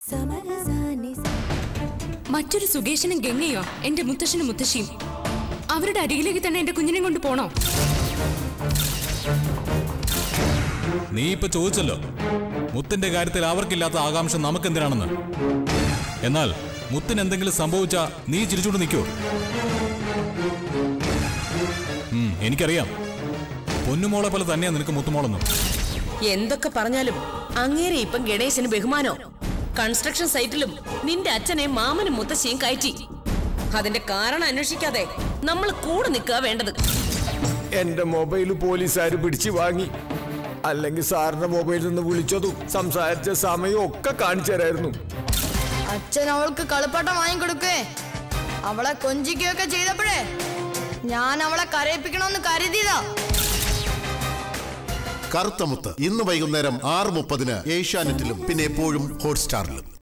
മറ്റൊരു സുകേശനും ഗംഗയോ എന്റെ മുത്തശ്ശനും മുത്തശ്ശിയും അവരുടെ അരികിലേക്ക് തന്നെ എന്റെ കുഞ്ഞിനെ കൊണ്ട് പോണോ നീ ഇപ്പൊ ചോദിച്ചല്ലോ മുത്തിന്റെ കാര്യത്തിൽ അവർക്കില്ലാത്ത ആകാംക്ഷ നമുക്കെന്തിനാണെന്ന് എന്നാൽ മുത്തിന് എന്തെങ്കിലും സംഭവിച്ചാ നീ ചിരിച്ചുകൊണ്ട് നിൽക്കോ ഉം, എനിക്കറിയാം പൊന്നുമോളെ പോലെ തന്നെയാ നിനക്ക് മുത്തുമോളെന്നും എന്തൊക്കെ പറഞ്ഞാലും അങ്ങേരെ ഇപ്പം ഗണേശന് ബഹുമാനോ കൺസ്ട്രക്ഷൻ സൈറ്റിലും നിന്റെ അച്ഛനെ മാമനും മുത്തശ്ശിയും കയറ്റി അതിന്റെ കാരണം അന്വേഷിക്കാതെ നമ്മൾ കൂടെ നിൽക്കുക വേണ്ടത് എന്റെ മൊബൈൽ പോലീസുകാർ പിടിച്ചു വാങ്ങി അല്ലെങ്കിൽ സാറിന്റെ മൊബൈലിൽ നിന്ന് വിളിച്ചതും സംസാരിച്ച സമയവും ഒക്കെ കാണിച്ചു തരായിരുന്നു അച്ഛൻ അവൾക്ക് കളിപ്പാട്ടം വാങ്ങിക്കൊടുക്കേ അവളെ കൊഞ്ചിക്കുകയൊക്കെ ചെയ്തപ്പോഴേ ഞാൻ അവളെ കരയിപ്പിക്കണമെന്ന് കരുതിയതാ കറുത്തമുത്ത് ഇന്ന് വൈകുന്നേരം ആറ് മുപ്പതിന് ഏഷ്യാനെറ്റിലും പിന്നെ എപ്പോഴും ഹോട്ട്സ്റ്റാറിലും